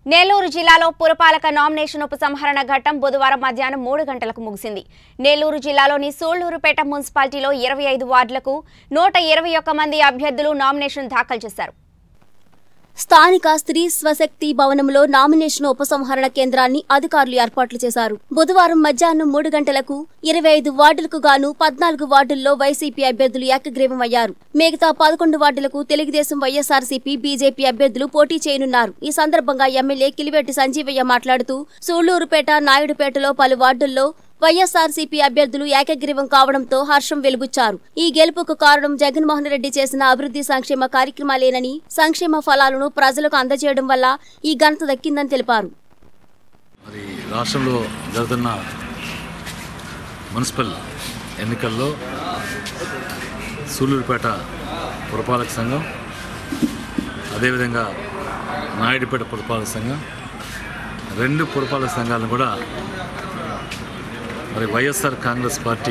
నెల్లూరు జిల్లాలో పురపాలక నామినేషన్ ఉపసంహరణ ఘట్టం బుధవారం మధ్యాహ్నం మూడు గంటలకు ముగిసింది నెల్లూరు జిల్లాలోని సూళ్లూరుపేట మున్సిపాలిటీలో ఇరవై ఐదు వార్డులకు నూట ఇరవై ఒక్క మంది అభ్యర్థులు నామినేషన్ దాఖలు చేశారు స్థానిక స్త్రీ స్వశక్తి భవనంలో నామినేషన్ ఉపసంహరణ కేంద్రాన్ని అధికారులు ఏర్పాట్లు చేశారు బుధవారం మధ్యాహ్నం మూడు గంటలకు ఇరవై ఐదు వార్డులకు గాను పద్నాలుగు వార్డుల్లో వైసీపీ అభ్యర్థులు ఏకగ్రీవం అయ్యారు మిగతా పదకొండు వార్డులకు తెలుగుదేశం వైఎస్ఆర్సీపీ బీజేపీ అభ్యర్థులు పోటీ చేయనున్నారు ఈ సందర్భంగా ఎమ్మెల్యే కిలివెట్టి సంజీవయ్య మాట్లాడుతూ సూళ్లూరుపేట నాయుడుపేటలో పలు వార్డుల్లో వైఎస్ఆర్సీపీ అభ్యర్థులు ఏకగ్రీవం కావడంతో హర్షం వెలుగుచ్చారు ఈ గెలుపుకు కారణం జగన్మోహన్ రెడ్డి చేసిన అభివృద్ధి సంక్షేమ కార్యక్రమాలేనని సంక్షేమ ఫలాలను ప్రజలకు అందజేయడం వల్ల ఈ ఘనత దక్కిందని తెలిపారు మరి రాష్ట్రంలో జరుగుతున్న మున్సిపల్ ఎన్నికల్లో సూలూరుపేట పురపాలక సంఘం అదేవిధంగా నాయుడుపేట పురపాలక సంఘం రెండు పురపాలక సంఘాలను కూడా మరి వైఎస్ఆర్ కాంగ్రెస్ పార్టీ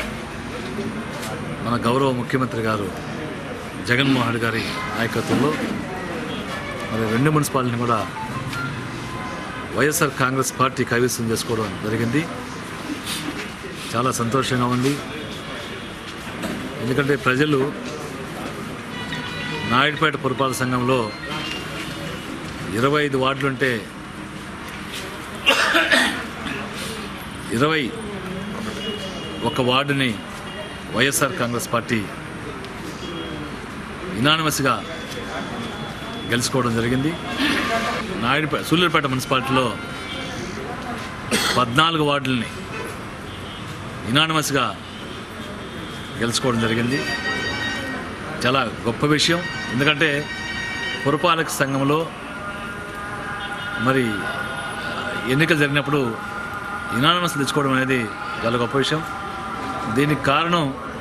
మన గౌరవ ముఖ్యమంత్రి గారు జగన్మోహన్ రెడ్డి గారి నాయకత్వంలో మరి రెండు మున్సిపాలిటీని కూడా వైఎస్ఆర్ కాంగ్రెస్ పార్టీ కైవసం చేసుకోవడం జరిగింది చాలా సంతోషంగా ఉంది ఎందుకంటే ప్రజలు నాయుడుపేట పురపాలక సంఘంలో ఇరవై ఐదు వార్డులుంటే ఇరవై ఒక వార్డుని వైఎస్ఆర్ కాంగ్రెస్ పార్టీ ఇనానిమస్గా గెలుచుకోవడం జరిగింది నాయుడుపేట సూళ్ళూరుపేట మున్సిపాలిటీలో పద్నాలుగు వార్డులని ఇనానిమస్గా గెలుచుకోవడం జరిగింది చాలా గొప్ప విషయం ఎందుకంటే పురపాలక సంఘంలో మరి ఎన్నికలు జరిగినప్పుడు ఇనానిమస్ తెచ్చుకోవడం అనేది చాలా గొప్ప విషయం దీనికి కారణం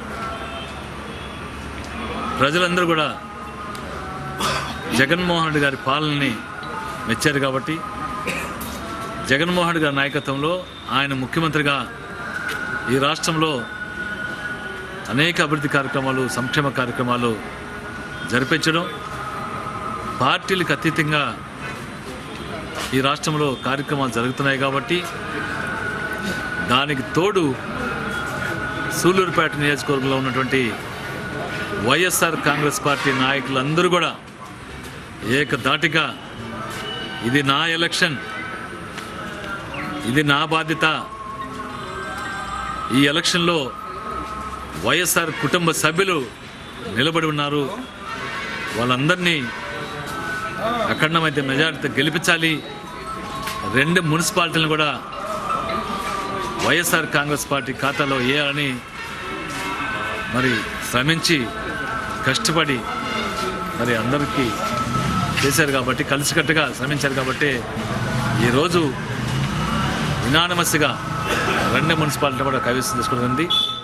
ప్రజలందరూ కూడా జగన్మోహన్ రెడ్డి గారి పాలనని మెచ్చారు కాబట్టి జగన్మోహన్ రెడ్డి గారి నాయకత్వంలో ఆయన ముఖ్యమంత్రిగా ఈ రాష్ట్రంలో అనేక అభివృద్ధి కార్యక్రమాలు సంక్షేమ కార్యక్రమాలు జరిపించడం పార్టీలకు అతీతంగా ఈ రాష్ట్రంలో కార్యక్రమాలు జరుగుతున్నాయి కాబట్టి దానికి తోడు సూలూరుపేట నియోజకవర్గంలో ఉన్నటువంటి వైఎస్ఆర్ కాంగ్రెస్ పార్టీ నాయకులందరూ కూడా ఏకధాటిగా ఇది నా ఎలక్షన్ ఇది నా బాధ్యత ఈ ఎలక్షన్లో వైఎస్ఆర్ కుటుంబ సభ్యులు నిలబడి ఉన్నారు వాళ్ళందరినీ అఖండమైతే మెజారిటీతో గెలిపించాలి రెండు మున్సిపాలిటీలను కూడా వైఎస్ఆర్ కాంగ్రెస్ పార్టీ ఖాతాలో వేయాలని మరి శ్రమించి కష్టపడి మరి అందరికీ చేశారు కాబట్టి కలిసికట్టుగా శ్రమించారు కాబట్టి ఈరోజు ఇనానమస్గా రెండు మున్సిపాలిటీ కూడా కైవసం చేసుకోవడం